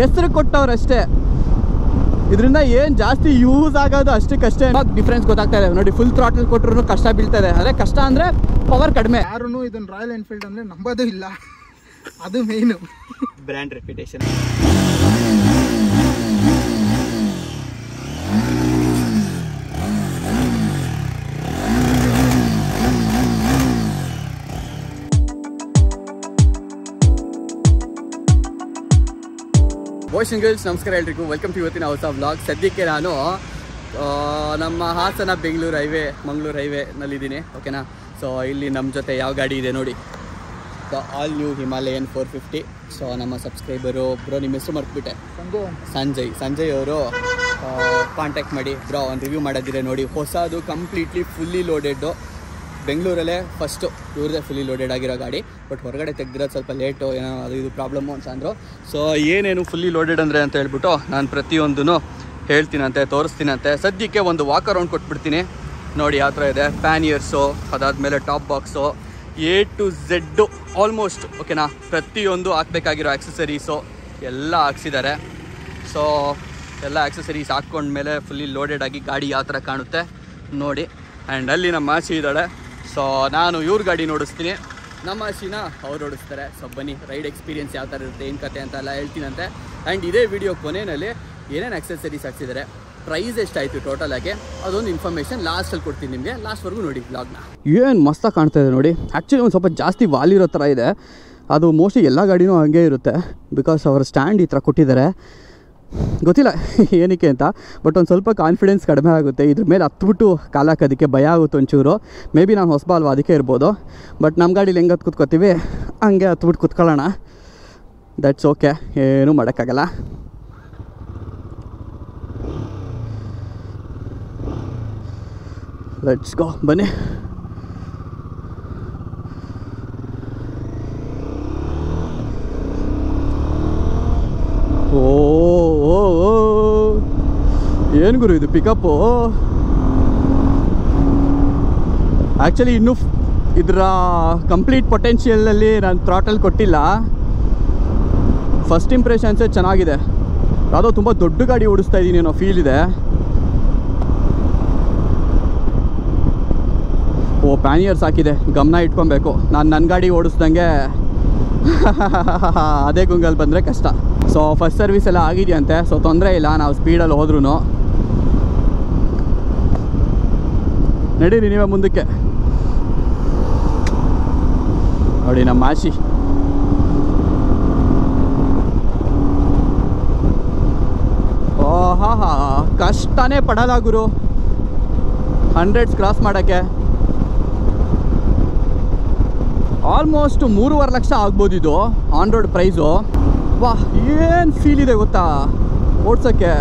ಹೆಸರು ಕೊಟ್ಟವ್ರಷ್ಟೇ ಇದರಿಂದ ಏನು ಜಾಸ್ತಿ ಯೂಸ್ ಆಗೋದು ಅಷ್ಟಕ್ಕಷ್ಟೇ ಡಿಫ್ರೆನ್ಸ್ ಗೊತ್ತಾಗ್ತಾ ಇದೆ ನೋಡಿ ಫುಲ್ ಥ್ರಾಟಲ್ ಕೊಟ್ಟರು ಕಷ್ಟ ಬೀಳ್ತಾ ಇದೆ ಅದೇ ಕಷ್ಟ ಅಂದರೆ ಪವರ್ ಕಡಿಮೆ ಯಾರು ಇದನ್ನ ರಾಯಲ್ ಎನ್ಫೀಲ್ಡ್ ಅಂದ್ರೆ ನಂಬೋದು ಇಲ್ಲ ಅದು main brand reputation boys and girls ನಮಸ್ಕಾರ ಎಲ್ರಿಗೂ ವೆಲ್ಕಮ್ ಟು ಇವತ್ತಿನ ಹೊಸ ವ್ಲಾಗ್ ಸದ್ಯಕ್ಕೆ ನಾನು ಆ, ನಮ್ಮ ಹಾಸನ ಬೆಂಗಳೂರು ಹೈವೇ ಮಂಗಳೂರು ಹೈವೇನಲ್ಲಿದ್ದೀನಿ ಓಕೆನಾ ಸೊ ಇಲ್ಲಿ ನಮ್ಮ ಜೊತೆ ಯಾವ ಗಾಡಿ ಇದೆ ನೋಡಿ the all new Himalayan four fifty so ನಮ್ಮ ಸಬ್ಸ್ಕ್ರೈಬರು ಬ್ರೋ ನಿಮ್ಮ ಹೆಸರು ಮರ್ತ್ಬಿಟ್ಟೆ ಸಂಜೆ ಸಂಜಯ್ ಸಂಜಯ್ ಅವರು ಕಾಂಟ್ಯಾಕ್ಟ್ ಮಾಡಿ ಬ್ರೋ ಒಂದು ರಿವ್ಯೂ ಮಾಡೋದಿದೆ ನೋಡಿ ಹೊಸದು ಕಂಪ್ಲೀಟ್ಲಿ ಫುಲ್ಲಿ ಲೋಡೆಡ್ಡು ಬೆಂಗಳೂರಲ್ಲೇ ಫಸ್ಟು ಇವ್ರದೇ ಫುಲ್ಲಿ ಲೋಡೆಡ್ ಆಗಿರೋ ಗಾಡಿ ಬಟ್ ಹೊರಗಡೆ ತೆಗ್ದಿರೋದು ಸ್ವಲ್ಪ ಲೇಟು ಏನೋ ಅದು ಇದು ಪ್ರಾಬ್ಲಮ್ಮು ಅಂತ ಅಂದರು ಸೊ ಏನೇನು ಫುಲ್ಲಿ ಲೋಡೆಡ್ ಅಂದರೆ ಅಂತ ಹೇಳ್ಬಿಟ್ಟು ನಾನು ಪ್ರತಿಯೊಂದೂ ಹೇಳ್ತೀನಂತೆ ತೋರಿಸ್ತೀನಂತೆ ಸದ್ಯಕ್ಕೆ ಒಂದು ವಾಕ್ ಅರೌಂಡ್ ಕೊಟ್ಬಿಡ್ತೀನಿ ನೋಡಿ ಯಾವ ಥರ ಇದೆ ಪ್ಯಾನಿಯರ್ಸು ಅದಾದಮೇಲೆ top box A to Z almost ಓಕೆನಾ ಪ್ರತಿಯೊಂದು ಹಾಕ್ಬೇಕಾಗಿರೋ ಆಕ್ಸೆಸರೀಸು ಎಲ್ಲ ಹಾಕ್ಸಿದ್ದಾರೆ ಸೊ ಎಲ್ಲ ಆಕ್ಸೆಸರೀಸ್ ಹಾಕ್ಕೊಂಡ್ಮೇಲೆ ಫುಲ್ಲಿ ಲೋಡೆಡ್ ಆಗಿ ಗಾಡಿ ಯಾವ ಥರ ಕಾಣುತ್ತೆ ನೋಡಿ ಆ್ಯಂಡ್ ಅಲ್ಲಿ ನಮ್ಮ ಆಚೆ ಇದ್ದಾಳೆ ಸೊ ನಾನು ಇವ್ರ ಗಾಡಿ ನೋಡಿಸ್ತೀನಿ ನಮ್ಮ ಆಚಿನ ಅವ್ರು ಓಡಿಸ್ತಾರೆ ಸೊ ಬನ್ನಿ ರೈಡ್ ಎಕ್ಸ್ಪೀರಿಯನ್ಸ್ ಯಾವ ಥರ ಇರುತ್ತೆ ಏನು ಕತೆ ಅಂತೆಲ್ಲ ಹೇಳ್ತೀನಂತೆ ಆ್ಯಂಡ್ ಇದೇ ವಿಡಿಯೋ ಕೊನೆಯಲ್ಲಿ ಏನೇನು ಆಕ್ಸೆಸರೀಸ್ ಹಾಕ್ಸಿದ್ದಾರೆ ಪ್ರೈಸ್ ಎಷ್ಟಾಯಿತು ಟೋಟಲ್ ಆಗಿ ಅದೊಂದು ಇನ್ಫಾರ್ಮೇಷನ್ ಲಾಸ್ಟಲ್ಲಿ ಕೊಡ್ತೀನಿ ನಿಮಗೆ ಲಾಸ್ಟ್ವರೆಗೂ ನೋಡಿ ಬ್ಲಾಗ್ನ ಏನು ಮಸ್ತಾಗಿ ಕಾಣ್ತಾ ಇದೆ ನೋಡಿ ಆ್ಯಕ್ಚುಲಿ ಒಂದು ಸ್ವಲ್ಪ ಜಾಸ್ತಿ ವಾಲ್ ಇರೋ ಥರ ಇದೆ ಅದು ಮೋಸ್ಟ್ಲಿ ಎಲ್ಲ ಗಾಡಿನೂ ಹಂಗೆ ಇರುತ್ತೆ ಬಿಕಾಸ್ ಅವರ ಸ್ಟ್ಯಾಂಡ್ ಈ ಥರ ಕೊಟ್ಟಿದ್ದಾರೆ ಗೊತ್ತಿಲ್ಲ ಏನಕ್ಕೆ ಅಂತ ಬಟ್ ಒಂದು ಸ್ವಲ್ಪ ಕಾನ್ಫಿಡೆನ್ಸ್ ಕಡಿಮೆ ಆಗುತ್ತೆ ಇದ್ರ ಮೇಲೆ ಹತ್ಬಿಟ್ಟು ಕಾಲು ಹಾಕೋದಕ್ಕೆ ಭಯ ಆಗುತ್ತೆ ಒಂಚೂರು ಮೇ ಬಿ ನಾನು ಹೊಸಬ ಅಲ್ವಾ ಅದಕ್ಕೆ ಇರ್ಬೋದು ಬಟ್ ನಮ್ಮ ಗಾಡೀಲಿ ಹೆಂಗೆ ಹತ್ತು ಕೂತ್ಕೋತೀವಿ ಹಂಗೆ ಹತ್ಬಿಟ್ಟು ಕೂತ್ಕೊಳ್ಳೋಣ ದಟ್ಸ್ ಓಕೆ ಏನೂ ಮಾಡೋಕ್ಕಾಗಲ್ಲ ಲೆಟ್ಸ್ ಗೋ ಬನ್ನಿ ಓ ಓ ಓ ಏನು ಗುರು ಇದು ಪಿಕಪ್ಪು ಆ್ಯಕ್ಚುಲಿ ಇನ್ನೂ ಫ್- ಇದರ ಕಂಪ್ಲೀಟ್ ಪೊಟೆನ್ಷಿಯಲಲ್ಲಿ ನಾನು ಥ್ರಾಟಲ್ ಕೊಟ್ಟಿಲ್ಲ ಫಸ್ಟ್ ಇಂಪ್ರೆಷನ್ಸೇ ಚೆನ್ನಾಗಿದೆ ಯಾವುದೋ ತುಂಬ ದೊಡ್ಡ ಗಾಡಿ ಓಡಿಸ್ತಾ ಇದ್ದೀನಿ ಅನ್ನೋ ಫೀಲ್ ಇದೆ ಓ ಪ್ಯಾನಿಯರ್ಸ್ ಹಾಕಿದೆ ಗಮನ ಇಟ್ಕೊಬೇಕು ನಾನು ನನ್ನ ಗಾಡಿ ಓಡಿಸ್ದಂಗೆ ಅದೇ ಗುಂಗಲ್ಲಿ ಬಂದರೆ ಕಷ್ಟ ಸೊ ಫಸ್ಟ್ ಸರ್ವಿಸ್ ಎಲ್ಲ ಆಗಿದೆಯಂತೆ ಸೊ ತೊಂದರೆ ಇಲ್ಲ ನಾವು ಸ್ಪೀಡಲ್ಲಿ ಹೋದ್ರೂ ನಡೀರಿ ನೀವೇ ಮುಂದಕ್ಕೆ ನೋಡಿ ನಮ್ಮ ಆಶಿ ಓ ಹಾ ಹಾ ಕಷ್ಟನೇ ಪಡಲ್ಲ ಗುರು ಹಂಡ್ರೆಡ್ಸ್ ಕ್ರಾಸ್ ಮಾಡೋಕ್ಕೆ ಆಲ್ಮೋಸ್ಟ್ ಮೂರುವರೆ ಲಕ್ಷ ಆಗ್ಬೋದು ಇದು ಆನ್ ರೋಡ್ ಪ್ರೈಸು ವಾ ಏನು ಫೀಲ್ ಇದೆ ಗೊತ್ತಾ ಓಡ್ಸೋಕ್ಕೆ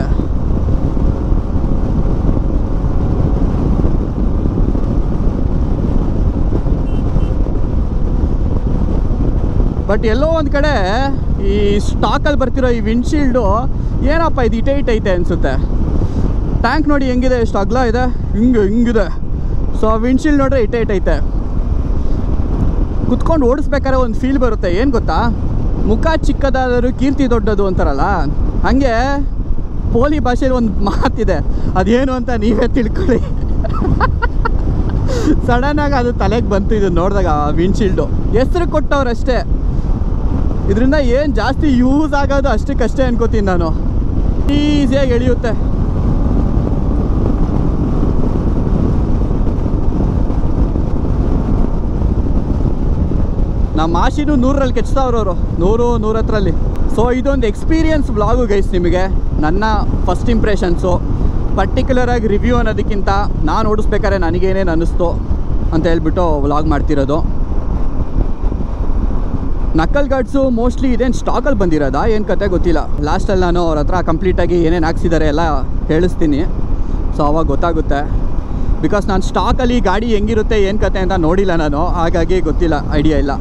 ಬಟ್ ಎಲ್ಲೋ ಒಂದು ಕಡೆ ಈ ಸ್ಟಾಕಲ್ಲಿ ಬರ್ತಿರೋ ಈ ವಿಂಡ್ಶೀಲ್ಡು ಏನಪ್ಪ ಇದು ಇಟೆ ಇಟ್ ಐತೆ ಅನಿಸುತ್ತೆ ಟ್ಯಾಂಕ್ ನೋಡಿ ಹೆಂಗಿದೆ ಎಷ್ಟು ಅಗಲ ಇದೆ ಹಿಂಗೆ ಹಿಂಗಿದೆ ಸೊ ವಿಂಡ್ಶೀಲ್ಡ್ ನೋಡ್ರೆ ಇಟೆ ಇಟ್ ಐತೆ ಕುತ್ಕೊಂಡು ಓಡಿಸ್ಬೇಕಾದ್ರೆ ಒಂದು ಫೀಲ್ ಬರುತ್ತೆ ಏನು ಗೊತ್ತಾ ಮುಖ ಚಿಕ್ಕದಾದರೂ ಕೀರ್ತಿ ದೊಡ್ಡದು ಅಂತಾರಲ್ಲ ಹಾಗೆ ಪೋಲಿ ಭಾಷೆಯಲ್ಲಿ ಒಂದು ಮಾತಿದೆ ಅದೇನು ಅಂತ ನೀವೇ ತಿಳ್ಕೊಳ್ಳಿ ಸಡನ್ನಾಗಿ ಅದು ತಲೆಗೆ ಬಂತು ಇದು ನೋಡಿದಾಗ ವಿಂಡ್ಶೀಲ್ಡು ಹೆಸರು ಕೊಟ್ಟವ್ರಷ್ಟೇ ಇದರಿಂದ ಏನು ಜಾಸ್ತಿ ಯೂಸ್ ಆಗೋದು ಅಷ್ಟಕ್ಕಷ್ಟೇ ಅನ್ಕೋತೀನಿ ನಾನು ಈಸಿಯಾಗಿ ಎಳೆಯುತ್ತೆ ನಮ್ಮ ಆಶಿನೂ ನೂರರಲ್ಲಿ ಕೆಚ್ತಾವ್ರವರು ನೂರು ನೂರತ್ತರಲ್ಲಿ ಸೊ ಇದೊಂದು ಎಕ್ಸ್ಪೀರಿಯನ್ಸ್ ವ್ಲಾಗು ಗೈಸ್ ನಿಮಗೆ ನನ್ನ ಫಸ್ಟ್ ಇಂಪ್ರೆಷನ್ಸು ಪರ್ಟಿಕ್ಯುಲರಾಗಿ ರಿವ್ಯೂ ಅನ್ನೋದಕ್ಕಿಂತ ನಾನು ಓಡಿಸ್ಬೇಕಾದ್ರೆ ನನಗೇನೇನು ಅನ್ನಿಸ್ತು ಅಂತ ಹೇಳ್ಬಿಟ್ಟು ವ್ಲಾಗ್ ಮಾಡ್ತಿರೋದು ನಕಲ್ ಗಾರ್ಡ್ಸು ಮೋಸ್ಟ್ಲಿ ಇದೇನು ಸ್ಟಾಕಲ್ಲಿ ಬಂದಿರೋದಾ ಏನು ಕತೆ ಗೊತ್ತಿಲ್ಲ ಲಾಸ್ಟಲ್ಲಿ ನಾನು ಅವ್ರ ಹತ್ರ ಕಂಪ್ಲೀಟಾಗಿ ಏನೇನು ಹಾಕ್ಸಿದ್ದಾರೆ ಎಲ್ಲ ಹೇಳಿಸ್ತೀನಿ ಸೊ ಅವಾಗ ಗೊತ್ತಾಗುತ್ತೆ ಬಿಕಾಸ್ ನಾನು ಸ್ಟಾಕಲ್ಲಿ ಗಾಡಿ ಹೆಂಗಿರುತ್ತೆ ಏನು ಕತೆ ಅಂತ ನೋಡಿಲ್ಲ ನಾನು ಹಾಗಾಗಿ ಗೊತ್ತಿಲ್ಲ ಐಡಿಯಾ ಇಲ್ಲ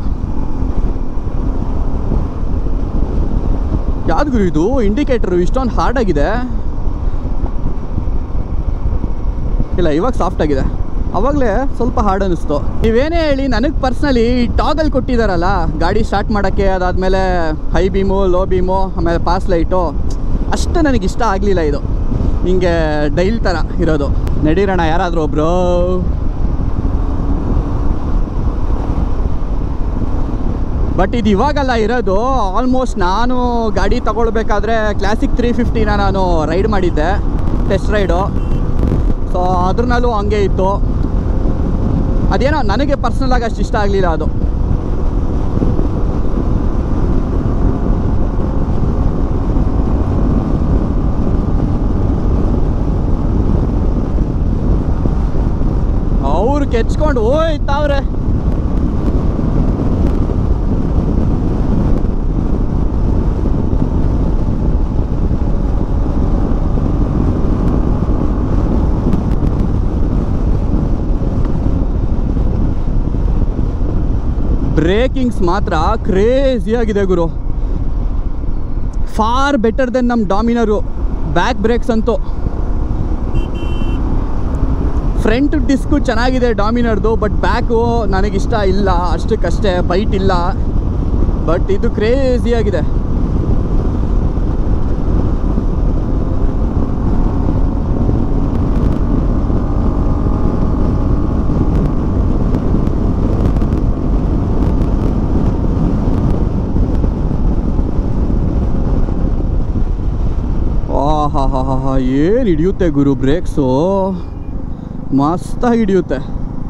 ಯಾವ್ದು ಗುರು ಇದು ಇಂಡಿಕೇಟರು ಇಷ್ಟೊಂದು ಹಾರ್ಡ್ ಆಗಿದೆ ಇಲ್ಲ ಇವಾಗ ಸಾಫ್ಟ್ ಆಗಿದೆ ಅವಾಗಲೇ ಸ್ವಲ್ಪ ಹಾರ್ಡ್ ಅನ್ನಿಸ್ತು ನೀವೇನೇ ಹೇಳಿ ನನಗೆ ಪರ್ಸ್ನಲಿ ಈ ಟಾಗಲ್ ಕೊಟ್ಟಿದ್ದಾರಲ್ಲ ಗಾಡಿ ಸ್ಟಾರ್ಟ್ ಮಾಡೋಕ್ಕೆ ಅದಾದಮೇಲೆ ಹೈ ಬೀಮು ಲೋ ಬೀಮು ಆಮೇಲೆ ಪಾಸ್ ಲೈಟು ಅಷ್ಟು ನನಗೆ ಇಷ್ಟ ಆಗಲಿಲ್ಲ ಇದು ಹಿಂಗೆ ಡೈಲ್ ಥರ ಇರೋದು ನಡೀರೋಣ ಯಾರಾದರೂ ಒಬ್ರು ಬಟ್ ಇದು ಇವಾಗಲ್ಲ ಇರೋದು ಆಲ್ಮೋಸ್ಟ್ ನಾನು ಗಾಡಿ ತಗೊಳ್ಬೇಕಾದ್ರೆ ಕ್ಲಾಸಿಕ್ ತ್ರೀ ಫಿಫ್ಟಿನ ನಾನು ರೈಡ್ ಮಾಡಿದ್ದೆ ಟೆಸ್ಟ್ ರೈಡು ಸೊ ಅದ್ರಲ್ಲೂ ಹಂಗೆ ಇತ್ತು ಅದೇನೋ ನನಗೆ ಪರ್ಸ್ನಲಾಗಿ ಅಷ್ಟು ಇಷ್ಟ ಆಗಲಿಲ್ಲ ಅದು ಅವ್ರು ಕೆಚ್ಕೊಂಡು ಹೋಯ್ತಾವ್ರೆ ಬ್ರೇಕಿಂಗ್ಸ್ ಮಾತ್ರ ಕ್ರೇಜಿ ಆಗಿದೆ ಗುರು ಫಾರ್ ಬೆಟರ್ ದೆನ್ ನಮ್ಮ ಡಾಮಿನರು ಬ್ಯಾಕ್ ಬ್ರೇಕ್ಸ್ ಅಂತೂ ಫ್ರಂಟ್ ಡಿಸ್ಕು ಚೆನ್ನಾಗಿದೆ ಡಾಮಿನರ್ದು ಬಟ್ ಬ್ಯಾಕು ನನಗಿಷ್ಟ ಇಲ್ಲ ಅಷ್ಟಕ್ಕಷ್ಟೇ ಬೈಟ್ ಇಲ್ಲ ಬಟ್ ಇದು ಕ್ರೇಜಿ ಆಗಿದೆ ಹಾ ಹಾ ಹಾ ಹಾ ಏನು ಹಿಡಿಯುತ್ತೆ ಗುರು ಬ್ರೇಕ್ಸು ಮಸ್ತಾಗಿ ಹಿಡಿಯುತ್ತೆ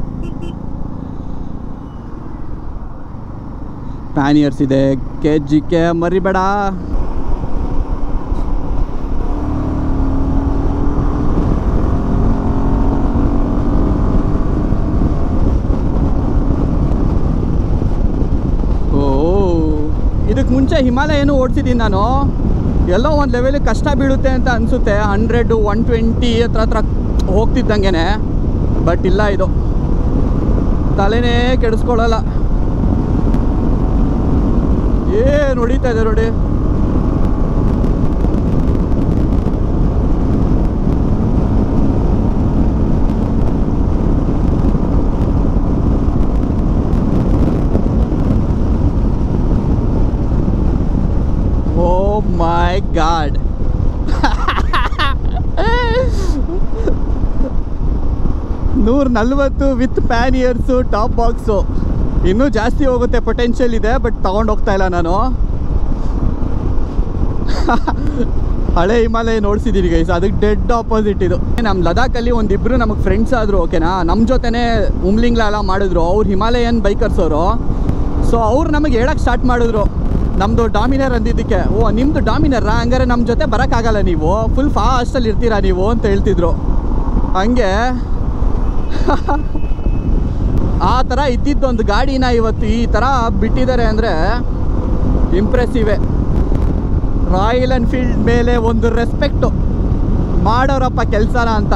ಪ್ಯಾನಿಯರ್ಸ್ ಇದೆ ಕೆ ಜಿ ಕೆ ಮರಿಬೇಡ ಓ ಇದಕ್ಕೆ ಮುಂಚೆ ಹಿಮಾಲಯನೂ ಓಡಿಸಿದ್ದೀನಿ ನಾನು ಎಲ್ಲೋ ಒಂದು ಲೆವೆಲಿಗೆ ಕಷ್ಟ ಬೀಳುತ್ತೆ ಅಂತ ಅನಿಸುತ್ತೆ ಹಂಡ್ರೆಡು ಒನ್ ಟ್ವೆಂಟಿ ಹತ್ರ ಹತ್ರ ಹೋಗ್ತಿದ್ದಂಗೆ ಬಟ್ ಇಲ್ಲ ಇದು ತಲೆನೇ ಕೆಡಿಸ್ಕೊಳ್ಳಲ್ಲ ಏನು ಹೊಡಿತಾ ಇದೆ ನೋಡಿ ಓ ಮೈ ಗಾಡ್ ನೂರ ನಲ್ವತ್ತು ವಿತ್ ಪ್ಯಾನಿಯರ್ಸು ಟಾಪ್ ಬಾಕ್ಸು ಇನ್ನೂ ಜಾಸ್ತಿ ಹೋಗುತ್ತೆ ಪೊಟೆನ್ಷಿಯಲ್ ಇದೆ ಬಟ್ ತಗೊಂಡು ಹೋಗ್ತಾ ಇಲ್ಲ ನಾನು ಹಳೆ ಹಿಮಾಲಯ ನೋಡ್ಸಿದ್ದೀನಿ ಗೈಸ್ ಅದಕ್ಕೆ ಡೆಡ್ ಆಪೋಸಿಟ್ ಇದು ನಮ್ಮ ಲದಾಖಲ್ಲಿ ಒಂದಿಬ್ರು ನಮಗೆ ಫ್ರೆಂಡ್ಸ್ ಆದರು ಓಕೆನಾ ನಮ್ಮ ಜೊತೆನೇ ಉಮ್ಲಿಂಗ್ಲ ಎಲ್ಲ ಮಾಡಿದ್ರು ಅವ್ರು ಹಿಮಾಲಯನ್ ಬೈಕರ್ಸ್ ಅವರು ಸೊ ಅವ್ರು ನಮಗೆ ಹೇಳಕ್ಕೆ ಸ್ಟಾರ್ಟ್ ಮಾಡಿದ್ರು ನಮ್ಮದು ಡಾಮಿನರ್ ಅಂದಿದ್ದಕ್ಕೆ ಓ ನಿಮ್ಮದು ಡಾಮಿನರಾ ಹಂಗಾರೆ ನಮ್ಮ ಜೊತೆ ಬರೋಕ್ಕಾಗಲ್ಲ ನೀವು ಫುಲ್ ಫಾಸ್ಟಲ್ಲಿ ಇರ್ತೀರಾ ನೀವು ಅಂತ ಹೇಳ್ತಿದ್ರು ಹಂಗೆ ಆ ಥರ ಇದ್ದಿದ್ದೊಂದು ಗಾಡಿನ ಇವತ್ತು ಈ ಥರ ಬಿಟ್ಟಿದ್ದಾರೆ ಅಂದರೆ ಇಂಪ್ರೆಸಿವೆ ರಾಯಲ್ ಎನ್ಫೀಲ್ಡ್ ಮೇಲೆ ಒಂದು ರೆಸ್ಪೆಕ್ಟು ಮಾಡೋರಪ್ಪ ಕೆಲಸನ ಅಂತ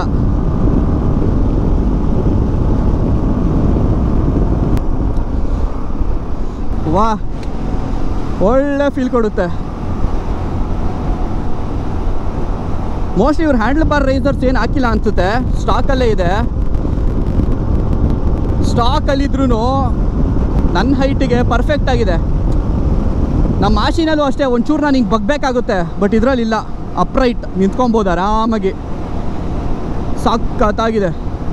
ವಾ ಒಳ್ಳೆ ಫೀಲ್ ಕೊಡುತ್ತೆ ಮೋಸ್ಟ್ಲಿ ಇವ್ರು ಹ್ಯಾಂಡ್ಲ್ ಬಾರ್ ರೈಸರ್ಸ್ ಏನು ಹಾಕಿಲ್ಲ ಅನ್ಸುತ್ತೆ ಸ್ಟಾಕಲ್ಲೇ ಇದೆ ಸ್ಟಾಕಲ್ಲಿದ್ರೂ ನನ್ನ ಹೈಟಿಗೆ ಪರ್ಫೆಕ್ಟ್ ಆಗಿದೆ ನಮ್ಮ ಮಾಶಿನಲ್ಲೂ ಅಷ್ಟೇ ಒಂಚೂರು ನಾನು ಹಿಂಗೆ ಬಗ್ಬೇಕಾಗುತ್ತೆ ಬಟ್ ಇದರಲ್ಲಿಲ್ಲ ಅಪ್ರೈಟ್ ನಿಂತ್ಕೊಬೋದು ಆರಾಮಾಗಿ ಸಖತ್ತಾಗಿದೆ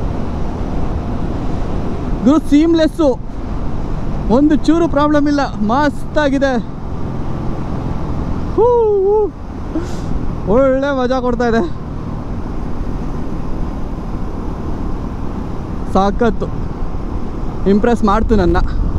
ಗುರು ಸೀಮ್ಲೆಸ್ಸು ಒಂದು ಚೂರು ಪ್ರಾಬ್ಲಮ್ ಇಲ್ಲ ಮಸ್ತಾಗಿದೆ ಹೂ ಹೂ. ಒಳ್ಳೆ ಮಜಾ ಕೊಡ್ತಾ ಇದೆ ಸಾಕತ್ತು ಇಂಪ್ರೆಸ್ ಮಾಡ್ತು ನನ್ನ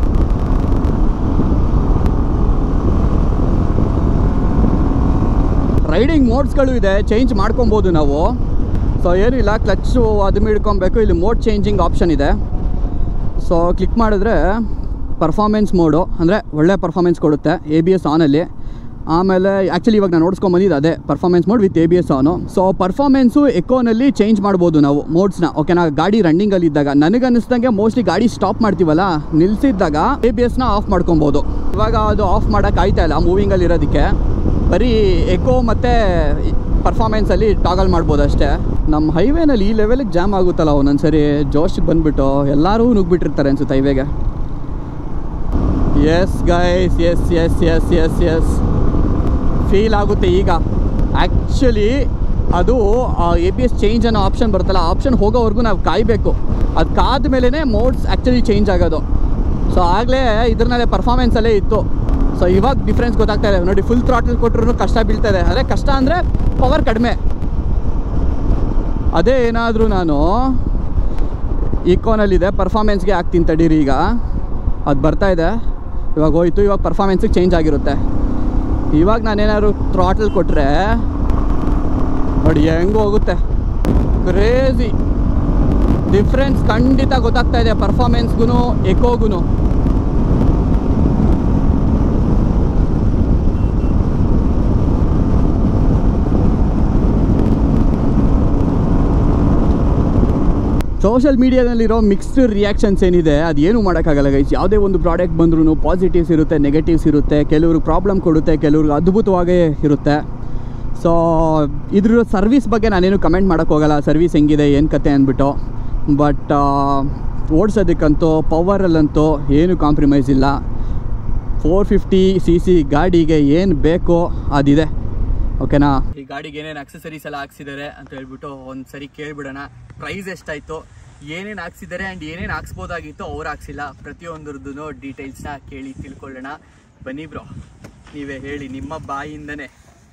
ರೈಡಿಂಗ್ ಮೋಡ್ಸ್ಗಳು ಇದೆ ಚೇಂಜ್ ಮಾಡ್ಕೊಬೋದು ನಾವು ಸೊ ಏನಿಲ್ಲ ಕ್ಲಚ್ಚು ಅದು ಹಿಡ್ಕೊಬೇಕು ಇಲ್ಲಿ ಮೋಡ್ ಚೇಂಜಿಂಗ್ ಆಪ್ಷನ್ ಇದೆ ಸೊ ಕ್ಲಿಕ್ ಮಾಡಿದ್ರೆ ಪರ್ಫಾರ್ಮೆನ್ಸ್ ಮೋಡು ಅಂದರೆ ಒಳ್ಳೆ ಪರ್ಫಾರ್ಮೆನ್ಸ್ ಕೊಡುತ್ತೆ ಎ ಬಿ ಎಸ್ ಆನಲ್ಲಿ ಆಮೇಲೆ ಆ್ಯಕ್ಚುಲಿ ಇವಾಗ ನಾನು ನೋಡ್ಸ್ಕೊಂಬಂದಿದ್ದು ಅದೇ performance mode with A B S on so performance ಎಕೋನಲ್ಲಿ ಚೇಂಜ್ ಮಾಡ್ಬೋದು ನಾವು ಮೋಡ್ಸ್ನ ಓಕೆನಾ ಗಾಡಿ ರನ್ನಿಂಗಲ್ಲಿ ಇದ್ದಾಗ ನನಗೆ ಅನ್ನಿಸ್ದಂಗೆ ಮೋಸ್ಟ್ಲಿ ಗಾಡಿ ಸ್ಟಾಪ್ ಮಾಡ್ತೀವಲ್ಲ ನಿಲ್ಸಿದ್ದಾಗ ಎ ಬಿ ಎಸ್ನ ಆಫ್ ಮಾಡ್ಕೊಬೋದು ಇವಾಗ ಅದು ಆಫ್ ಮಾಡೋಕೆ ಆಯ್ತಾ ಇಲ್ಲ ಮೂವಿಂಗಲ್ಲಿ ಇರೋದಕ್ಕೆ ಬರೀ ಎಕೋ ಮತ್ತು ಪರ್ಫಾಮೆನ್ಸಲ್ಲಿ ಟಾಗಲ್ ಮಾಡ್ಬೋದು ಅಷ್ಟೇ ನಮ್ಮ ಹೈವೇನಲ್ಲಿ ಈ ಲೆವೆಲಿಗೆ ಜಾಮ್ ಆಗುತ್ತಲ್ಲ ಒಂದೊಂದು ಸರಿ ಜೋಶಿಗೆ ಬಂದುಬಿಟ್ಟು ಎಲ್ಲರೂ ನುಗ್ಬಿಟ್ಟಿರ್ತಾರೆ ಅನ್ಸುತ್ತೆ ಹೈವೇಗೆ yes guys yes yes yes yes yes feel ಆಗುತ್ತೆ ಈಗ ಆ್ಯಕ್ಚುಲಿ ಅದು ಎ ಬಿ ಎಸ್ ಚೇಂಜ್ ಅನ್ನೋ ಆಪ್ಷನ್ ಬರುತ್ತಲ್ಲ ಆಪ್ಷನ್ ಹೋಗೋವರೆಗೂ ನಾವು ಕಾಯಬೇಕು ಅದು ಕಾದ ಮೇಲೇ ಮೋಡ್ಸ್ ಆ್ಯಕ್ಚುಲಿ ಚೇಂಜ್ ಆಗೋದು ಸೊ ಆಗಲೇ ಇದ್ರಲ್ಲೇ ಪರ್ಫಾಮೆನ್ಸಲ್ಲೇ ಇತ್ತು ಸೊ ಇವಾಗ ಡಿಫ್ರೆನ್ಸ್ ಗೊತ್ತಾಗ್ತಾ ಇದೆ ನೋಡಿ ಫುಲ್ ಥ್ರಾಟಲ್ ಕೊಟ್ಟರು ಕಷ್ಟ ಬೀಳ್ತಾ ಇದೆ ಅದೇ ಕಷ್ಟ ಅಂದರೆ ಪವರ್ ಕಡಿಮೆ ಅದೇ ಏನಾದರೂ ನಾನು ಇಕೋನಲ್ಲಿದೆ ಪರ್ಫಾಮೆನ್ಸ್ಗೆ ಹಾಕ್ತೀನಿ ತಡೀರಿ ಈಗ ಅದು ಬರ್ತಾ ಇದೆ ಇವಾಗ ಹೋಯ್ತು ಇವಾಗ ಪರ್ಫಾಮೆನ್ಸಿಗೆ ಚೇಂಜ್ ಆಗಿರುತ್ತೆ ಇವಾಗ ನಾನೇನಾದ್ರು ಥ್ರಾಟಲ್ ಕೊಟ್ಟರೆ ನೋಡಿ ಹೆಂಗೆ ಹೋಗುತ್ತೆ ಕ್ರೇಜಿ ಡಿಫ್ರೆನ್ಸ್ ಖಂಡಿತ ಗೊತ್ತಾಗ್ತಾ ಇದೆ ಪರ್ಫಾಮೆನ್ಸ್ಗೂ ಎಕೋಗೂ ಸೋಷಿಯಲ್ ಮೀಡಿಯಾದಲ್ಲಿರೋ ಮಿಕ್ಸ್ಡ್ ರಿಯಾಕ್ಷನ್ಸ್ ಏನಿದೆ ಅದು ಏನು ಮಾಡೋಕ್ಕಾಗಲ್ಲ ಗೈಸ್ ಯಾವುದೇ ಒಂದು ಪ್ರಾಡಕ್ಟ್ ಬಂದ್ರೂ ಪಾಸಿಟಿವ್ಸ್ ಇರುತ್ತೆ ನೆಗೆಟಿವ್ಸ್ ಇರುತ್ತೆ ಕೆಲವ್ರಿಗೆ ಪ್ರಾಬ್ಲಮ್ ಕೊಡುತ್ತೆ ಕೆಲವ್ರಿಗೆ ಅದ್ಭುತವಾಗೇ ಇರುತ್ತೆ ಸೊ ಇದ್ರ ಸರ್ವಿಸ್ ಬಗ್ಗೆ ನಾನೇನು ಕಮೆಂಟ್ ಮಾಡೋಕ್ಕೆ ಹೋಗಲ್ಲ ಸರ್ವಿಸ್ ಹೆಂಗಿದೆ ಏನು ಕತೆ ಅಂದ್ಬಿಟ್ಟು ಬಟ್ ಓಡಿಸೋದಕ್ಕಂತೂ ಪವರಲ್ಲಂತೂ ಏನು ಕಾಂಪ್ರಮೈಸ್ ಇಲ್ಲ ಫೋರ್ ಫಿಫ್ಟಿ ಸಿ ಸಿ ಗಾಡಿಗೆ ಏನು ಬೇಕೋ ಅದಿದೆ ಓಕೆನಾ ಈ ಗಾಡಿಗೆ ಏನೇನು ಅಕ್ಸೆಸರೀಸ್ ಎಲ್ಲ ಹಾಕ್ಸಿದ್ದಾರೆ ಅಂತ ಹೇಳ್ಬಿಟ್ಟು ಒಂದು ಸರಿ ಕೇಳ್ಬಿಡೋಣ ಪ್ರೈಸ್ ಎಷ್ಟಾಯ್ತು ಏನೇನು ಹಾಕ್ಸಿದ್ದಾರೆ ಆ್ಯಂಡ್ ಏನೇನು ಹಾಕ್ಸ್ಬೋದಾಗಿತ್ತು ಅವ್ರು ಹಾಕ್ಸಿಲ್ಲ ಪ್ರತಿಯೊಂದ್ರದ್ದು ಡೀಟೇಲ್ಸ್ನ ಕೇಳಿ ತಿಳ್ಕೊಳ್ಳೋಣ ಬನ್ನಿ ಬ್ರೋ ನೀವೇ ಹೇಳಿ ನಿಮ್ಮ ಬಾಯಿಂದನೇ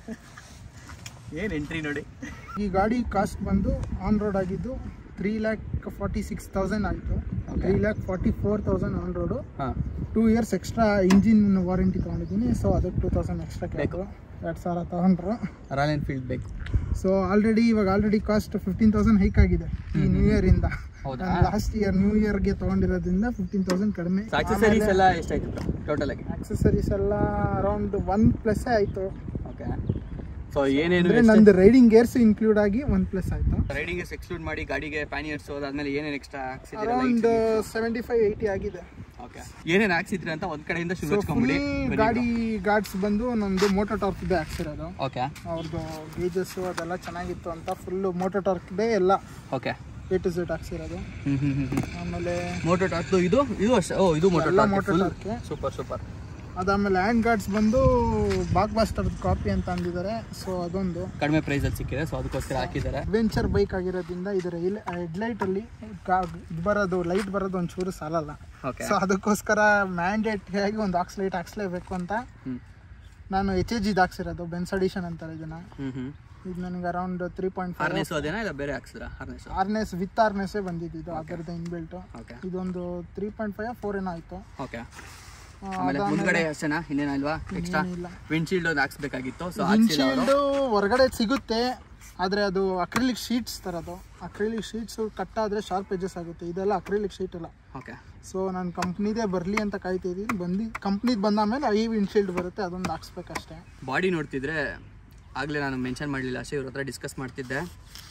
ಏನು ಎಂಟ್ರಿ ನೋಡಿ ಈ ಗಾಡಿ ಕಾಸ್ಟ್ ಬಂದು ಆನ್ ರೋಡ್ ಆಗಿದ್ದು three lakh forty six thousand ಆಯಿತು Okay. Three lakh forty four thousand on road ಹಾಂ two years extra engine warranty ತೊಗೊಂಡಿದ್ದೀನಿ ಸೊ ಅದಕ್ಕೆ ಟೂ ತೌಸಂಡ್ ಎಕ್ಸ್ಟ್ರಾ ಕೇಳಿದ್ರು ಎರಡು ಸಾವಿರ ತೊಗೊಂಡ್ರು ರಾಯಲ್ ಎನ್ಫೀಲ್ಡ್ ಬೇಕು ಸೊ ಆಲ್ರೆಡಿ ಇವಾಗ already cost fifteen thousand hike ಆಗಿದೆ ಈ ನ್ಯೂ ಇಯರ್ ಇಂದ ಹೌದಾ? ಲಾಸ್ಟ್ ಇಯರ್ ನ್ಯೂ ಇಯರ್ಗೆ ತೊಗೊಂಡಿರೋದ್ರಿಂದ ಫಿಫ್ಟೀನ್ ತೌಸಂಡ್ ಕಡಿಮೆ ಅಕ್ಸೆಸರೀಸ್ ಎಲ್ಲ ಎಷ್ಟಾಯ್ತು ಟೋಟಲ್ ಆಗಿ ಆಕ್ಸೆಸರೀಸ್ ಎಲ್ಲ ಅರೌಂಡ್ ಒನ್ ಪ್ಲಸ್ ಆಯಿತು ಓಕೆ ಸೊ ಏನೇನು ಅಂದ್ರೆ ನಂದು ರೈಡಿಂಗ್ ಗೇರ್ಸ್ ಇನ್ಕ್ಲೂಡ್ ಆಗಿ ಒನ್ ಪ್ಲಸ್ ಆಯಿತು ರೈಡಿಂಗ್ ಎಕ್ಸ್ಕ್ಲೂಡ್ ಮಾಡಿ ಗಾಡಿಗೆ ಪ್ಯಾನಿಯರ್ಸ್ ಅದಾದ್ಮೇಲೆ ಏನೇನು ಎಕ್ಸ್ಟ್ರಾ ಅರೌಂಡ್ ಹಾಕ್ಸಿದ್ರೆ ಸೆವೆಂಟಿ ಫೈವ್ ಏಯ್ಟಿ ಆಗಿದೆ ಓಕೆ ಏನೇನು ಹಾಕ್ಸಿದ್ರಿ ಅಂತ ಒಂದ್ ಕಡೆಯಿಂದ ಶುರು ಸೊ ಹಚ್ಕೊಂಬಿಡಿ ಫುಲ್ ಗಾಡಿ ಗಾರ್ಡ್ಸ್ ಬಂದು ನಮ್ದು ಮೋಟೋ ಟಾರ್ಕ್ದೇ ಹಾಕ್ಸಿರೋದು ಓಕೆ ಅವ್ರದ್ದು ಗೇಜಸ್ ಅದೆಲ್ಲ ಚೆನ್ನಾಗಿತ್ತು ಅಂತ ಫುಲ್ ಮೋಟೋ ಟಾರ್ಕ್ದೇ ಎಲ್ಲ ಓಕೆ ಎ ಟು ಝೆಡ್ ಹಾಕ್ಸಿರೋದು ಹ್ಮ್ ಹ್ಮ್ ಹ್ಮ್ ಹ್ಮ್ ಆಮೇಲೆ ಮೋಟೋ ಟಾರ್ಕ್ ಇದು ಇದು ಅಷ್ಟೇ ಓ ಇದು ಮೋಟೋ ಎಲ್ಲ Torque Moto full Torque super super ಅದಾದ್ಮೇಲೆ ಹ್ಯಾಂಡ್ ಗಾರ್ಡ್ಸ್ ಬಂದು ಬಾಕ್ ಬಾಸ್ಟರ್ ಕಾಪಿ ಅಂತ ಅಂದಿದ್ದಾರೆ ಸೊ ಅದೊಂದು ಕಡಿಮೆ ಪ್ರೈಸ್ ಅಲ್ಲಿ ಸಿಕ್ಕಿದೆ ಸೊ ಅದಕ್ಕೋಸ್ಕರ ಹಾಕಿದ್ದಾರೆ ಅಡ್ವೆಂಚರ್ ಬೈಕ್ ಆಗಿರೋದ್ರಿಂದ ಇದರ ಹೆಡ್ಲೈಟ್ ಅಲ್ಲಿ ಕಾ- ಇದ್ ಬರೋದು ಲೈಟ್ ಬರೋದು ಒಂಚೂರು ಸಾಲಲ್ಲ ಓಕೆ ಸೊ ಅದಕ್ಕೋಸ್ಕರ ಮ್ಯಾಂಡೇಟ್ರಿ ಆಗಿ ಒಂದು ಆಕ್ಸ್ ಲೈಟ್ ಹಾಕ್ಸ್ಲೇಬೇಕು ಅಂತ ಹ್ಮ್ ನಾನು ಎಚ್ ಎಚ್ ಇದು ಹಾಕ್ಸಿರೋದು ಬೆನ್ಸ್ ಅಡಿಷನ್ ಅಂತಾರೆ ಇದನ್ನ ಹ್ಮ್ ಹ್ಮ್ ಇದು ನನಗೆ around three point five harness ಅದೇನಾ ಇಲ್ಲ ಬೇರೆ ಹಾಕ್ಸಿದ್ರಾ ಹಾರ್ನೆಸ್ ಆರ್ನೆಸ್ ವಿತ್ ಆರ್ನೆಸ್ಸೇ ಬಂದಿದ್ದು ಅದರದ್ದು ಇನ್ಬಿಲ್ಟ್ ಓಕೆ ಇದೊಂದು ತ್ರೀ ಪಾಯಿಂಟ್ ಫೈವ್ ಫೋರ್ ಏನೋ ಆಯಿತು ಓಕೆ ಆಮೇಲೆ ಮುಂದ್ಗಡೆ ಅಷ್ಟೇನಾ ಇನ್ನೇನ ಇಲ್ವಾ ಎಕ್ಸ್ಟ್ರಾ ಇಲ್ಲ ವಿಂಡ್ಶೀಲ್ಡ್ ಒಂದು ಹಾಕ್ಸ್ಬೇಕಾಗಿತ್ತು ಸೊ ಹಾಕ್ಸಿಲ್ಲ ಅವರು ವಿಂಡ್ಶೀಲ್ಡು ಹೊರಗಡೆ ಸಿಗುತ್ತೆ ಆದರೆ ಅದು ಅಕ್ರಿಲಿಕ್ ಶೀಟ್ಸ್ ತರೋದು ಅಕ್ರಿಲಿಕ್ ಶೀಟ್ಸು ಕಟ್ ಆದರೆ ಶಾರ್ಪ್ ಎಜಸ್ ಆಗುತ್ತೆ ಇದೆಲ್ಲ ಅಕ್ರಿಲಿಕ್ ಶೀಟ್ ಇಲ್ಲ ಓಕೆ ಸೊ ನಾನು ಕಂಪ್ನಿದೇ ಬರಲಿ ಅಂತ ಕಾಯ್ತಿದ್ದೀನಿ ಬಂದು ಕಂಪ್ನಿದು ಬಂದಾದ್ಮೇಲೆ ಐ ವಿಂಡ್ಶೀಲ್ಡ್ ಬರುತ್ತೆ ಅದೊಂದು ಹಾಕ್ಸ್ಬೇಕಷ್ಟೇ ಬಾಡಿ ನೋಡ್ತಿದ್ರೆ ಆಗಲೇ ನಾನು ಮೆನ್ಷನ್ ಮಾಡಲಿಲ್ಲ ಅಷ್ಟೇ ಇವ್ರ ಹತ್ರ ಡಿಸ್ಕಸ್ ಮಾಡ್ತಿದ್ದೆ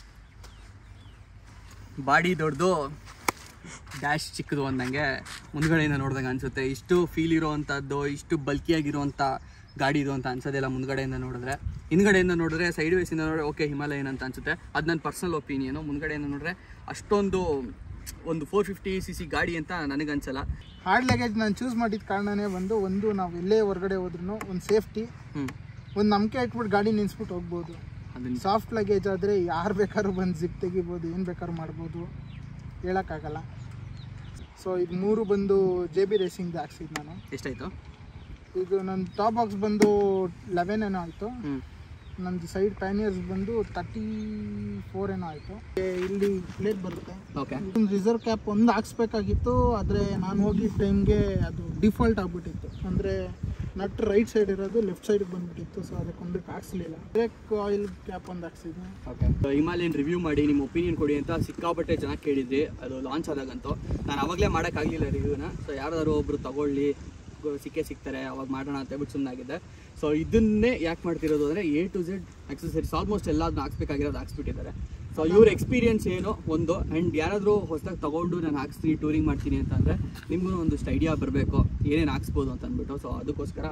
ಬಾಡಿ ದೊಡ್ಡದು ಡ್ಯಾಶ್ ಚಿಕ್ಕದು ಅಂದಂಗೆ ಮುಂದ್ಗಡೆಯಿಂದ ನೋಡ್ದಂಗೆ ಅನಿಸುತ್ತೆ ಇಷ್ಟು ಫೀಲ್ ಇರೋವಂಥದ್ದು ಇಷ್ಟು ಬಲ್ಕಿಯಾಗಿರುವಂಥ ಗಾಡಿ ಇದು ಅಂತ ಅನ್ಸೋದಿಲ್ಲ ಮುಂದ್ಗಡೆಯಿಂದ ನೋಡಿದ್ರೆ ಹಿಂದ್ಗಡೆಯಿಂದ ನೋಡಿದ್ರೆ ಸೈಡ್ ವೇಸಿಂದ ನೋಡಿದ್ರೆ ಓಕೆ ಹಿಮಾಲಯನ್ ಅಂತ ಅನ್ಸುತ್ತೆ ಅದು ನನ್ನ ಪರ್ಸನಲ್ ಒಪಿನಿಯನು ಮುಂದ್ಗಡೆಯಿಂದ ನೋಡಿದ್ರೆ ಅಷ್ಟೊಂದು ಒಂದು ಫೋರ್ ಫಿಫ್ಟಿ ಸಿ ಸಿ ಗಾಡಿ ಅಂತ ನನಗನ್ಸಲ್ಲ ಹಾರ್ಡ್ ಲಗೇಜ್ ನಾನು ಚೂಸ್ ಮಾಡಿದ ಕಾರಣನೇ ಬಂದು ಒಂದು ನಾವು ಎಲ್ಲೇ ಹೊರಗಡೆ ಹೋದ್ರೂ ಒಂದು ಸೇಫ್ಟಿ ಹ್ಞೂ ಒಂದು ನಂಬಿಕೆ ಇಟ್ಬಿಟ್ಟು ಗಾಡಿ ನಿನ್ಸ್ಬಿಟ್ಟು ಹೋಗ್ಬೋದು ಅದನ್ನ ಸಾಫ್ಟ್ ಲಗೇಜ್ ಆದರೆ ಯಾರು ಬೇಕಾದ್ರೂ ಬಂದು ಜಿಪ್ ತೆಗಿಬೋದು ಏನು ಬೇಕಾದ್ರೂ ಮಾಡ್ಬೋದು ಹೇಳೋಕ್ಕಾಗಲ್ಲ ಸೊ ಇದು ಮೂರು ಬಂದು ಜೆ ಬಿ ರೇಸಿಂಗ್ ಹಾಕ್ಸಿದ್ದು ನಾನು ಎಷ್ಟಾಯಿತು ಇದು ನನ್ನ ಟಾಪ್ ಬಾಕ್ಸ್ ಬಂದು ಲೆವೆನ್ ಏನೋ ಆಯಿತು ಹ್ಞೂ ನಮ್ಮದು ಸೈಡ್ ಪ್ಯಾನಿಯರ್ಸ್ ಬಂದು ತರ್ಟಿ ಫೋರ್ ಏನೋ ಆಯಿತು ಇಲ್ಲಿ ಪ್ಲೇಟ್ ಬರುತ್ತೆ ಓಕೆ ಒಂದು ರಿಸರ್ವ್ ಕ್ಯಾಪ್ ಒಂದು ಹಾಕ್ಸ್ಬೇಕಾಗಿತ್ತು ಆದರೆ ನಾನು ಹೋಗಿ ಟೈಮ್ಗೆ ಅದು ಡಿಫಾಲ್ಟ್ ಆಗಿಬಿಟ್ಟಿತ್ತು ಅಂದರೆ ನಟ್ ರೈಟ್ ಸೈಡ್ ಇರೋದು ಲೆಫ್ಟ್ ಸೈಡ್ಗೆ ಬಂದ್ಬಿಟ್ಟಿತ್ತು ಸೊ ಅದಕ್ಕೆ ಒಂದಕ್ಕೆ ಹಾಕ್ಸ್ಲಿಲ್ಲ ಬ್ರೇಕ್ ಆಯಿಲ್ ಕ್ಯಾಪ್ ಒಂದು ಹಾಕ್ಸಿದ್ದೆ ಓಕೆ ಹಿಮಾಲಯನ್ ರಿವ್ಯೂ ಮಾಡಿ ನಿಮ್ಮ ಒಪಿನಿಯನ್ ಕೊಡಿ ಅಂತ ಸಿಕ್ಕಾಪಟ್ಟೆ ಚೆನ್ನಾಗಿ ಕೇಳಿದ್ರಿ ಅದು ಲಾಂಚ್ ಆದಾಗಂತೂ ನಾನು ಅವಾಗಲೇ ಮಾಡೋಕ್ಕಾಗಲಿಲ್ಲ ರಿವ್ಯೂನ ಸೊ ಯಾರಾದರೂ ಒಬ್ರು ತಗೊಳ್ಳಿ ಗೊ- ಸಿಕ್ಕೇ ಸಿಗ್ತಾರೆ ಅವಾಗ ಮಾಡೋಣ ಅಂತ ಹೇಳ್ಬಿಟ್ಟು ಸುಮ್ಮನಾಗಿದ್ದೆ ಸೊ ಇದನ್ನೇ ಯಾಕೆ ಮಾಡ್ತಿರೋದು ಅಂದರೆ A to Z accessories almost ಎಲ್ಲ ಅದನ್ನ ಹಾಕ್ಸ್ಬೇಕಾಗಿರೋದು ಹಾಕ್ಸ್ಬಿಟ್ಟಿದ್ದಾರೆ ಸೊ ಇವ್ರ ಎಕ್ಸ್ಪೀರಿಯನ್ಸ್ ಏನು ಒಂದು ಆ್ಯಂಡ್ ಯಾರಾದರೂ ಹೊಸದಾಗಿ ತಗೊಂಡು ನಾನು ಹಾಕ್ಸ್ತೀನಿ ಟೂರಿಂಗ್ ಮಾಡ್ತೀನಿ ಅಂತಂದರೆ ನಿಮಗೂ ಒಂದಿಷ್ಟು ಐಡಿಯಾ ಬರಬೇಕು ಏನೇನು ಹಾಕ್ಸ್ಬೋದು ಅಂತ ಅಂದ್ಬಿಟ್ಟು ಸೊ ಅದಕ್ಕೋಸ್ಕರ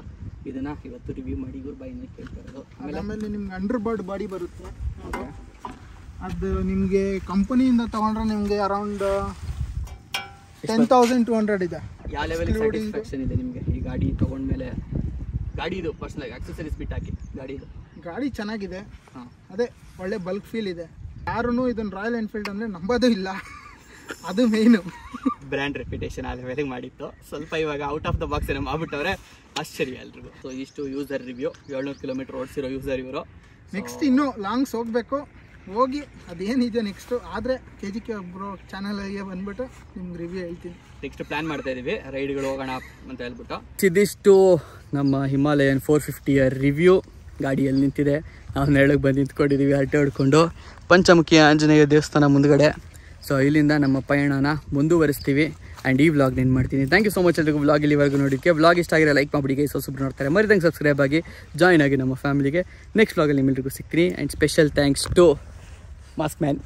ಇದನ್ನ ಇವತ್ತು ರಿವ್ಯೂ ಮಾಡಿ ಇವ್ರ ಬಾಯಿನ ಕೇಳ್ತಾ ಇರೋದು ಆಮೇಲೆ ಆಮೇಲೆ ನಿಮ್ಗೆ ಅಂಡರ್ ಬರ್ಡ್ ಬಾಡಿ ಬರುತ್ತೆ ಅದು ನಿಮಗೆ ಕಂಪನಿಯಿಂದ ತಗೊಂಡ್ರೆ ನಿಮಗೆ around ten thousand two hundred ಇದೆ ಯಾವ ಲೆವೆಲ್ Excluding- ಸ್ಯಾಟಿಸ್ಫ್ಯಾಕ್ಷನ್ ಇದೆ ನಿಮಗೆ ಈ ಗಾಡಿ ತಗೊಂಡ್ಮೇಲೆ ಗಾಡಿದು ಪರ್ಸನಲ್ ಆಕ್ಸೆಸರೀಸ್ ಬಿಟ್ಟು ಹಾಕಿ ಗಾಡಿದು ಗಾಡಿ ಚೆನ್ನಾಗಿದೆ ಹಾಂ ಅದೇ ಒಳ್ಳೆ ಬಲ್ಕ್ ಫೀಲ್ ಇದೆ ಯಾರೂ ಇದನ್ನ ರಾಯಲ್ ಎನ್ಫೀಲ್ಡ್ ಅಂದರೆ ನಂಬೋದೇ ಇಲ್ಲ ಅದು ಮೇಯ್ನು ಬ್ರ್ಯಾಂಡ್ ರೆಪ್ಯುಟೇಷನ್ ಆ ಲೆವೆಲಿಗೆ ಮಾಡಿತ್ತು ಸ್ವಲ್ಪ ಇವಾಗ ಔಟ್ ಆಫ್ ದ ಬಾಕ್ಸ್ ಏನೋ ಮಾಡ್ಬಿಟ್ಟವ್ರೆ ಆಶ್ಚರ್ಯ ಎಲ್ರಿಗೂ ಸೊ ಇಷ್ಟು ಯೂಸರ್ ರಿವ್ಯೂ ಏಳ್ನೂರು ಕಿಲೋಮೀಟರ್ ಓಡಿಸಿರೋ ಯೂಸರ್ ಇವರು ನೆಕ್ಸ್ಟ್ ಇನ್ನೂ ಲಾಂಗ್ಸ್ ಹೋಗಬೇಕು ಹೋಗಿ ಅದೇನಿದೆ ನೆಕ್ಸ್ಟು ಆದರೆ ಕೆ ಜಿ ಕೆ ಒಬ್ಬರು ಚಾನಲ್ಗೆ ಬಂದ್ಬಿಟ್ಟು ನಿಮ್ಗೆ ರಿವ್ಯೂ ಹೇಳ್ತೀನಿ ನೆಕ್ಸ್ಟ್ ಪ್ಲಾನ್ ಮಾಡ್ತಾ ಇದೀವಿ ರೈಡ್ಗಳು ಹೋಗೋಣ ಅಂತ ಹೇಳ್ಬಿಟ್ಟು ಇದಿಷ್ಟು ನಮ್ಮ ಹಿಮಾಲಯನ್ ಫೋರ್ ಫಿಫ್ಟಿಯ ರಿವ್ಯೂ ಗಾಡಿಯಲ್ಲಿ ನಿಂತಿದೆ ನಾವು ನೆರಳಿಗೆ ಬಂದು ನಿಂತ್ಕೊಂಡಿದ್ದೀವಿ ಅಡ್ಡೆ ಹೊಡ್ಕೊಂಡು ಪಂಚಮುಖಿ ಆಂಜನೇಯ ದೇವಸ್ಥಾನ ಮುಂದ್ಗಡೆ ಸೊ ಇಲ್ಲಿಂದ ನಮ್ಮ ಪಯಣನ ಮುಂದುವರಿಸ್ತೀವಿ ಆ್ಯಂಡ್ ಈ ವ್ಲಾಗ್ ನಾನು ಮಾಡ್ತೀನಿ ಥ್ಯಾಂಕ್ ಯು ಸೊ ಮಚ್ ಎಲ್ರಿಗೂ ವ್ಲಾಗ್ ಇಲ್ಲಿವರೆಗೂ ನೋಡಿದ್ದಕ್ಕೆ ವ್ಲಾಗ್ ಇಷ್ಟ ಆಗಿರೋ ಲೈಕ್ ಮಾಡಿಬಿಡಿ ಸೊ ಸುಬ್ರು ನೋಡ್ತಾರೆ ಮರಿದಂಗೆ ಸಬ್ಸ್ಕ್ರೈಬ್ ಆಗಿ ಜಾಯ್ನ್ ಆಗಿ ನಮ್ಮ ಫ್ಯಾಮಿಲಿಗೆ ನೆಕ್ಸ್ಟ್ ವ್ಲಾಗಲ್ಲಿ ನಿಮ್ಮೆಲ್ರಿಗೂ ಸಿಗ್ತೀನಿ and special thanks to mask man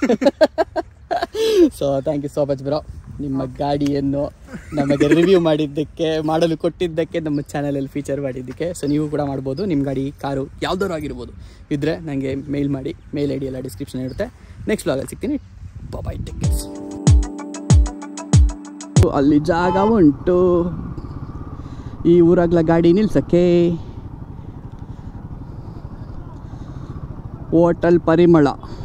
so thank you so much bro ನಿಮ್ಮ ಗಾಡಿಯನ್ನು ನಮಗೆ ರಿವ್ಯೂ ಮಾಡಿದ್ದಕ್ಕೆ ಮಾಡಲು ಕೊಟ್ಟಿದ್ದಕ್ಕೆ ನಮ್ಮ ಚಾನಲಲ್ಲಿ ಫೀಚರ್ ಮಾಡಿದ್ದಕ್ಕೆ ಸೊ ನೀವು ಕೂಡ ಮಾಡ್ಬೋದು ನಿಮ್ಮ ಗಾಡಿ ಕಾರು ಯಾವ್ದಾದ್ರು ಆಗಿರ್ಬೋದು ಇದ್ದರೆ ನನಗೆ ಮೇಲ್ ಮಾಡಿ ಮೇಲ್ ಐ ಡಿ ಎಲ್ಲ ಡಿಸ್ಕ್ರಿಪ್ಷನ್ ಇರುತ್ತೆ ನೆಕ್ಸ್ಟ್ ಬ್ಲಾಗಲ್ಲಿ ಸಿಗ್ತೀನಿ ಬಾಯ್ ಟಿಕೆಟ್ಸ್ ಅಲ್ಲಿ ಜಾಗ ಉಂಟು ಈ ಊರಾಗ್ಲ ಗಾಡಿ ನಿಲ್ಸಕ್ಕೆ ಹೋಟೆಲ್ ಪರಿಮಳ